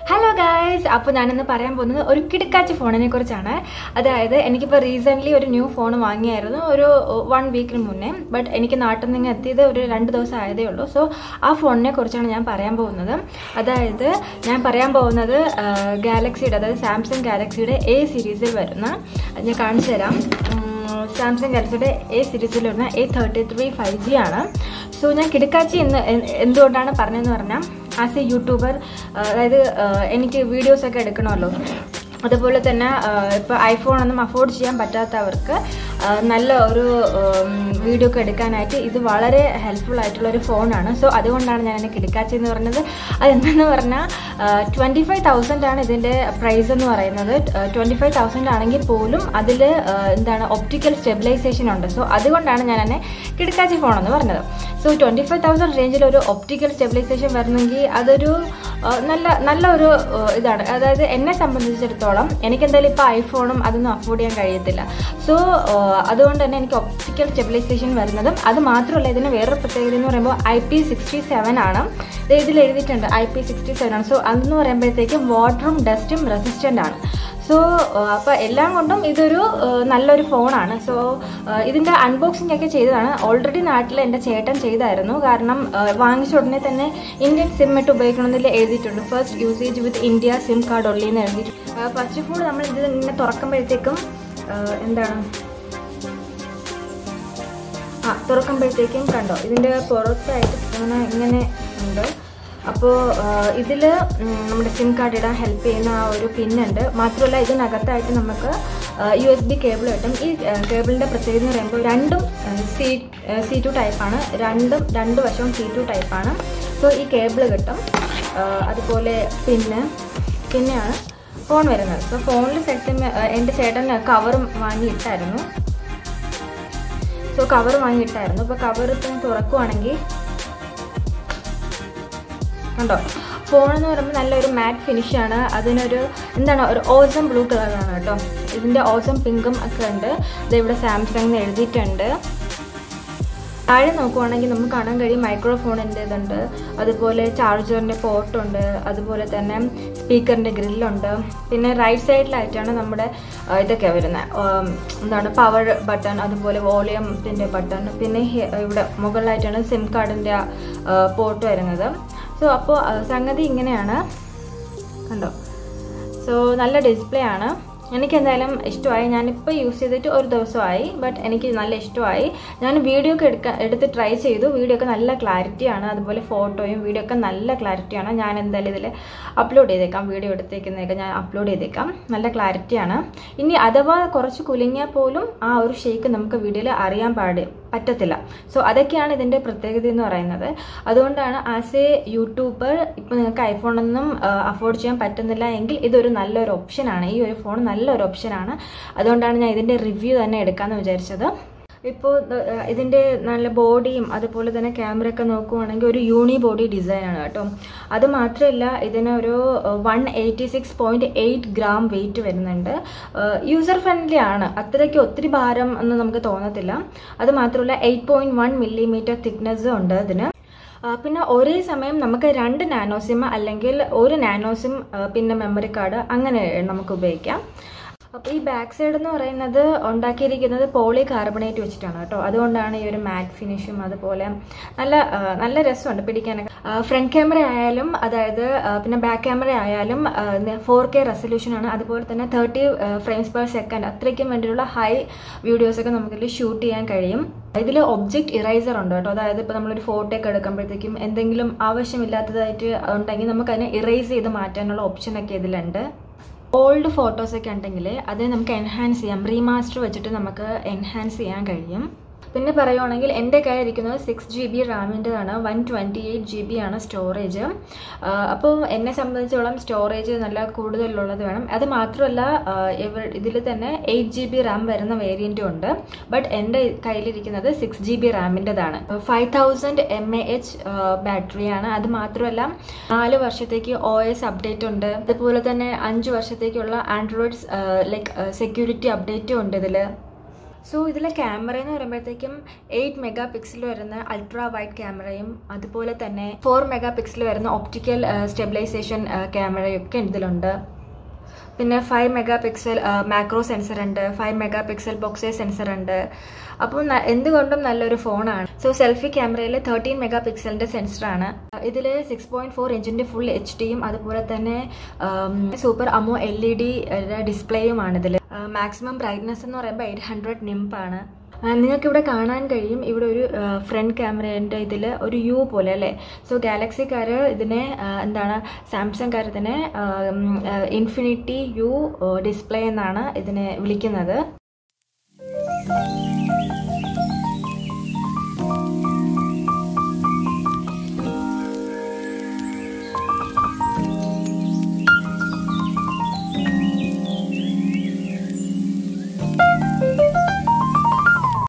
hello guys അപ്പോൾ ഞാനിന്ന് പറയാൻ പോകുന്നത് ഒരു കിടക്കാച്ചി ഫോണിനെ കുറിച്ചാണ് അതായത് എനിക്കിപ്പോൾ റീസെൻ്റ്ലി ഒരു ന്യൂ ഫോൺ വാങ്ങിയായിരുന്നു ഒരു വൺ വീക്കിന് മുന്നേ ബട്ട് എനിക്ക് നാട്ടിൽ നിന്ന് എത്തിയത് ഒരു രണ്ട് ദിവസം ആയതേ ഉള്ളൂ സോ ആ ഫോണിനെ കുറിച്ചാണ് ഞാൻ പറയാൻ പോകുന്നത് അതായത് ഞാൻ പറയാൻ പോകുന്നത് ഗാലക്സിയുടെ അതായത് സാംസങ് ഗാലക്സിയുടെ എ സീരീസിൽ വരുന്ന ഞാൻ കാണിച്ചു തരാം സാംസങ് ഗാലക്സിയുടെ എ സീരീസിൽ വരുന്ന A thirty three five G ആണ് സോ ഞാൻ കിടക്കാച്ചി എന്ന് എന്തുകൊണ്ടാണ് പറഞ്ഞതെന്ന് പറഞ്ഞാൽ ആസ് എ യൂട്യൂബർ അതായത് എനിക്ക് വീഡിയോസൊക്കെ എടുക്കണമല്ലോ അതുപോലെ തന്നെ ഇപ്പോൾ ഐഫോണൊന്നും അഫോർഡ് ചെയ്യാൻ പറ്റാത്തവർക്ക് നല്ല ഒരു വീഡിയോ ഒക്കെ എടുക്കാനായിട്ട് ഇത് വളരെ ഹെൽപ്ഫുൾ ആയിട്ടുള്ള ഒരു ഫോണാണ് സോ അതുകൊണ്ടാണ് ഞാൻ എന്നെ കിടക്കാച്ചി എന്ന് പറഞ്ഞത് അതെന്തെന്ന് പറഞ്ഞാൽ ട്വൻറ്റി ഫൈവ് തൗസൻഡ് ആണ് ഇതിൻ്റെ പ്രൈസ് എന്ന് പറയുന്നത് ട്വൻറ്റി ഫൈവ് തൗസൻഡ് ആണെങ്കിൽ പോലും അതിൽ എന്താണ് ഒപ്റ്റിക്കൽ സ്റ്റെബിലൈസേഷൻ ഉണ്ട് സോ അതുകൊണ്ടാണ് ഞാൻ എന്നെ കിടക്കാച്ചി ഫോൺ എന്ന് പറഞ്ഞത് സോ ട്വൻറ്റി ഫൈവ് തൗസൻഡ് റേഞ്ചിൽ ഒരു ഒപ്റ്റിക്കൽ സ്റ്റെബിലൈസേഷൻ വരണമെങ്കിൽ അതൊരു നല്ല നല്ല ഒരു ഇതാണ് അതായത് എന്നെ സംബന്ധിച്ചിടത്തോളം എനിക്ക് എന്തായാലും ഇപ്പോൾ ഐഫോണും അതൊന്നും അഫോർഡ് ചെയ്യാൻ കഴിയത്തില്ല സോ അതുകൊണ്ട് തന്നെ എനിക്ക് ഒപ്റ്റിക്കൽ സ്റ്റെബിലൈസേഷൻ വരുന്നതും അത് മാത്രമല്ല ഇതിന് വേറൊരു പ്രത്യേകത എന്ന് പറയുമ്പോൾ ഐ പി സിക്സ്റ്റി സെവൻ ആണ് ഇതിൽ എഴുതിയിട്ടുണ്ട് ഐ പി സിക്സ്റ്റി സെവൻ ആണ് സോ അതെന്ന് പറയുമ്പോഴത്തേക്കും വാട്ടറും ഡസ്റ്റും റെസിസ്റ്റൻ്റ് ആണ് സോ അപ്പോൾ എല്ലാം കൊണ്ടും ഇതൊരു നല്ലൊരു ഫോണാണ് സോ ഇതിൻ്റെ അൺബോക്സിംഗ് ഒക്കെ ചെയ്തതാണ് ഓൾറെഡി നാട്ടിൽ എൻ്റെ ചേട്ടൻ ചെയ്തായിരുന്നു കാരണം വാങ്ങിച്ച ഉടനെ തന്നെ ഇന്ത്യൻ സിം ഇട്ട് ഉപയോഗിക്കണമെന്നിൽ എഴുതിയിട്ടുണ്ട് first usage with India SIM card ഉള്ളി എന്ന് എഴുതിയിട്ടുണ്ട് ഫസ്റ്റ് ഓഫ് ഓൾ നമ്മൾ ഇത് ഇങ്ങനെ തുറക്കുമ്പോഴത്തേക്കും എന്താണ് ആ തുറക്കുമ്പോഴത്തേക്കും കണ്ടോ ഇതിൻ്റെ പുറത്തായിട്ട് ഇങ്ങനെ ഇങ്ങനെ ഉണ്ട് അപ്പോൾ ഇതിൽ നമ്മുടെ സിം കാർഡ് ഇടാൻ ഹെൽപ്പ് ചെയ്യുന്ന ആ ഒരു പിന്നുണ്ട് മാത്രമല്ല ഇതിനകത്തായിട്ട് നമുക്ക് യു എസ് ബി കേബിൾ കിട്ടും ഈ കേബിളിൻ്റെ പ്രത്യേകത എന്ന് പറയുമ്പോൾ രണ്ടും സി സി ടു ടൈപ്പാണ് രണ്ടും രണ്ട് വശവും സി ടു ടൈപ്പാണ് സോ ഈ കേബിൾ കിട്ടും അതുപോലെ പിന്നെ പിന്നെയാണ് ഫോൺ വരുന്നത് സോ ഫോണിൽ സെറ്റ് എൻ്റെ ചേട്ടൻ കവറും വാങ്ങിയിട്ടായിരുന്നു സോ കവർ വാങ്ങിയിട്ടായിരുന്നു അപ്പോൾ കവർ ഇപ്പം തുറക്കുവാണെങ്കിൽ കണ്ടോ ഫോൺ എന്ന് പറയുമ്പോൾ നല്ലൊരു മാറ്റ് ഫിനിഷാണ് അതിനൊരു എന്താണ് ഒരു ഓസം ബ്ലൂ കളറാണ് കേട്ടോ ഇതിൻ്റെ ഓസം പിങ്കും ഒക്കെ ഉണ്ട് ഇതിവിടെ സാംസങ് എന്ന് എഴുതിയിട്ടുണ്ട് താഴെ നോക്കുവാണെങ്കിൽ നമുക്ക് കാണാൻ കഴിയും മൈക്രോഫോണിൻ്റെ ഇതുണ്ട് അതുപോലെ ചാർജറിൻ്റെ പോർട്ടുണ്ട് അതുപോലെ തന്നെ സ്പീക്കറിൻ്റെ ഗ്രില്ലുണ്ട് പിന്നെ റൈറ്റ് സൈഡിലായിട്ടാണ് നമ്മുടെ ഇതൊക്കെ വരുന്നത് എന്താണ് പവർ ബട്ടൺ അതുപോലെ വോളിയത്തിൻ്റെ ബട്ടൺ പിന്നെ ഇവിടെ മുകളിലായിട്ടാണ് സിം കാർഡിൻ്റെ പോർട്ട് വരുന്നത് സോ അപ്പോൾ സംഗതി ഇങ്ങനെയാണ് കണ്ടോ സോ നല്ല ഡിസ്പ്ലേ ആണ് എനിക്ക് എന്തായാലും ഇഷ്ടമായി ഞാനിപ്പോൾ യൂസ് ചെയ്തിട്ട് ഒരു ദിവസമായി ബട്ട് എനിക്ക് നല്ല ഇഷ്ടമായി ഞാൻ വീഡിയോ ഒക്കെ എടുക്കാൻ എടുത്ത് ട്രൈ ചെയ്തു വീഡിയോ ഒക്കെ നല്ല ക്ലാരിറ്റിയാണ് അതുപോലെ ഫോട്ടോയും വീഡിയോ ഒക്കെ നല്ല ക്ലാരിറ്റിയാണ് ഞാൻ എന്തായാലും ഇതിൽ അപ്ലോഡ് ചെയ്തേക്കാം വീഡിയോ എടുത്തേക്കുന്നതൊക്കെ ഞാൻ അപ്ലോഡ് ചെയ്തേക്കാം നല്ല ക്ലാരിറ്റിയാണ് ഇനി അഥവാ കുറച്ച് കുലുങ്ങിയാൽ പോലും ആ ഒരു ഷേക്ക് നമുക്ക് വീഡിയോയിൽ അറിയാൻ പാടി പറ്റത്തില്ല സോ അതൊക്കെയാണ് ഇതിൻ്റെ പ്രത്യേകത എന്ന് പറയുന്നത് അതുകൊണ്ടാണ് ആസ് എ യൂട്യൂബർ ഇപ്പോൾ നിങ്ങൾക്ക് ഐഫോണൊന്നും അഫോർഡ് ചെയ്യാൻ പറ്റുന്നില്ല എങ്കിൽ ഇതൊരു നല്ലൊരു ഓപ്ഷനാണ് ഈ ഒരു ഫോൺ നല്ലൊരു ഓപ്ഷനാണ് അതുകൊണ്ടാണ് ഞാൻ ഇതിൻ്റെ റിവ്യൂ തന്നെ എടുക്കാമെന്ന് വിചാരിച്ചത് ഇപ്പോൾ ഇതിൻ്റെ നല്ല ബോഡിയും അതുപോലെ തന്നെ ക്യാമറ ഒക്കെ നോക്കുവാണെങ്കിൽ ഒരു യൂണി ബോഡി ഡിസൈനാണ് കേട്ടോ അത് മാത്രമല്ല ഇതിനൊരു one eighty six point eight gram weight വരുന്നുണ്ട് യൂസർ ഫ്രണ്ട്ലി ആണ് അത്രയ്ക്ക് ഒത്തിരി ഭാരം എന്ന് നമുക്ക് തോന്നത്തില്ല അത് മാത്രമല്ല എയ്റ്റ് പോയിൻറ്റ് വൺ മില്ലിമീറ്റർ തിക്നെസ്സും ഉണ്ട് ഇതിന് പിന്നെ ഒരേ സമയം നമുക്ക് രണ്ട് നാനോ സിം അല്ലെങ്കിൽ ഒരു നാനോ സിം പിന്നെ മെമ്മറി കാർഡ് അങ്ങനെ നമുക്ക് ഉപയോഗിക്കാം അപ്പോൾ ഈ ബാക്ക് സൈഡ് എന്ന് പറയുന്നത് ഉണ്ടാക്കിയിരിക്കുന്നത് പോളി കാർബണേറ്റ് വെച്ചിട്ടാണ് കേട്ടോ അതുകൊണ്ടാണ് ഈ ഒരു മാറ്റ് ഫിനിഷും അതുപോലെ നല്ല നല്ല രസമുണ്ട് പിടിക്കാനൊക്കെ ഫ്രണ്ട് ക്യാമറ ആയാലും അതായത് പിന്നെ ബാക്ക് ക്യാമറ ആയാലും ഫോർ കെ റെസൊല്യൂഷനാണ് അതുപോലെ തന്നെ തേർട്ടി ഫ്രെയിംസ് പെർ സെക്കൻഡ് അത്രയ്ക്കും വേണ്ടിയുള്ള ഹൈ വീഡിയോസൊക്കെ നമുക്കിതിൽ ഷൂട്ട് ചെയ്യാൻ കഴിയും ഇതിൽ ഒബ്ജക്റ്റ് ഇറൈസർ ഉണ്ട് കേട്ടോ അതായത് ഇപ്പോൾ നമ്മളൊരു ഫോട്ടോ ഒക്കെ എടുക്കുമ്പോഴത്തേക്കും എന്തെങ്കിലും ആവശ്യമില്ലാത്തതായിട്ട് ഉണ്ടെങ്കിൽ നമുക്ക് അതിനെ ഇറേസ് ചെയ്ത് മാറ്റാനുള്ള ഓപ്ഷനൊക്കെ ഇതിലുണ്ട് ഓൾഡ് ഫോട്ടോസൊക്കെ ഉണ്ടെങ്കിൽ അതിനെ നമുക്ക് എൻഹാൻസ് ചെയ്യാം റീമാസ്റ്റർ വെച്ചിട്ട് നമുക്ക് എൻഹാൻസ് ചെയ്യാൻ കഴിയും പിന്നെ പറയുവാണെങ്കിൽ എൻ്റെ കയ്യിലിരിക്കുന്നത് സിക്സ് ജി ബി റാമിൻ്റെതാണ് one twenty eight G B ആണ് സ്റ്റോറേജ് അപ്പോൾ എന്നെ സംബന്ധിച്ചോളം സ്റ്റോറേജ് നല്ല കൂടുതലുള്ളത് വേണം അത് മാത്രമല്ല ഇതിൽ തന്നെ എയ്റ്റ് ജി ബി റാം വരുന്ന വേരിയൻറ്റും ഉണ്ട് ബട്ട് എൻ്റെ കയ്യിലിരിക്കുന്നത് സിക്സ് ജി ബി റാമിൻ്റെതാണ് five thousand m A h ബാറ്ററിയാണ് അത് മാത്രമല്ല നാല് വർഷത്തേക്ക് ഒ എസ് അപ്ഡേറ്റ് ഉണ്ട് അതുപോലെ തന്നെ അഞ്ച് വർഷത്തേക്കുള്ള ആൻഡ്രോയിഡ് ലൈക്ക് സെക്യൂരിറ്റി അപ്ഡേറ്റും ഉണ്ട് ഇതിൽ സോ ഇതിലെ ക്യാമറ എന്ന് പറയുമ്പോഴത്തേക്കും എയ്റ്റ് മെഗാ പിക്സൽ വരുന്ന അൾട്രാ വൈഡ് ക്യാമറയും അതുപോലെ തന്നെ ഫോർ മെഗാ പിക്സൽ വരുന്ന ഒപ്റ്റിക്കൽ സ്റ്റെബിലൈസേഷൻ ക്യാമറയൊക്കെ ഇതിലുണ്ട് പിന്നെ five megapixel macro sensor ഉണ്ട് five megapixel bokeh sensor ഉണ്ട് അപ്പോൾ ന- എന്തുകൊണ്ടും നല്ലൊരു ഫോണാണ് സോ സെൽഫി ക്യാമറയിൽ തേർട്ടീൻ മെഗാ പിക്സലിൻ്റെ സെൻസറാണ് ഇതിൽ സിക്സ് പോയിൻറ്റ് ഫോർ ഇഞ്ചിൻ്റെ ഫുൾ എച്ച് ഡിയും അതുപോലെ തന്നെ super AMOLED ഡിസ്പ്ലേയുമാണ് ഇതിൽ മാക്സിമം ബ്രൈറ്റ്നസ് എന്ന് പറയുമ്പോൾ എയ്റ്റ് ഹൺഡ്രഡ് നിംപാണ് നിങ്ങൾക്ക് ഇവിടെ കാണാൻ കഴിയും ഇവിടെ ഒരു ഫ്രണ്ട് ക്യാമറേൻ്റെ ഇതിൽ ഒരു യു പോലെ അല്ലേ സോ ഗാലക്സിക്കാർ ഇതിനെ ആ, എന്താണ് സാംസങ്കാർ ഇതിനെ ഇൻഫിനിറ്റി യു ഡിസ്പ്ലേ എന്നാണ് ഇതിനെ വിളിക്കുന്നത്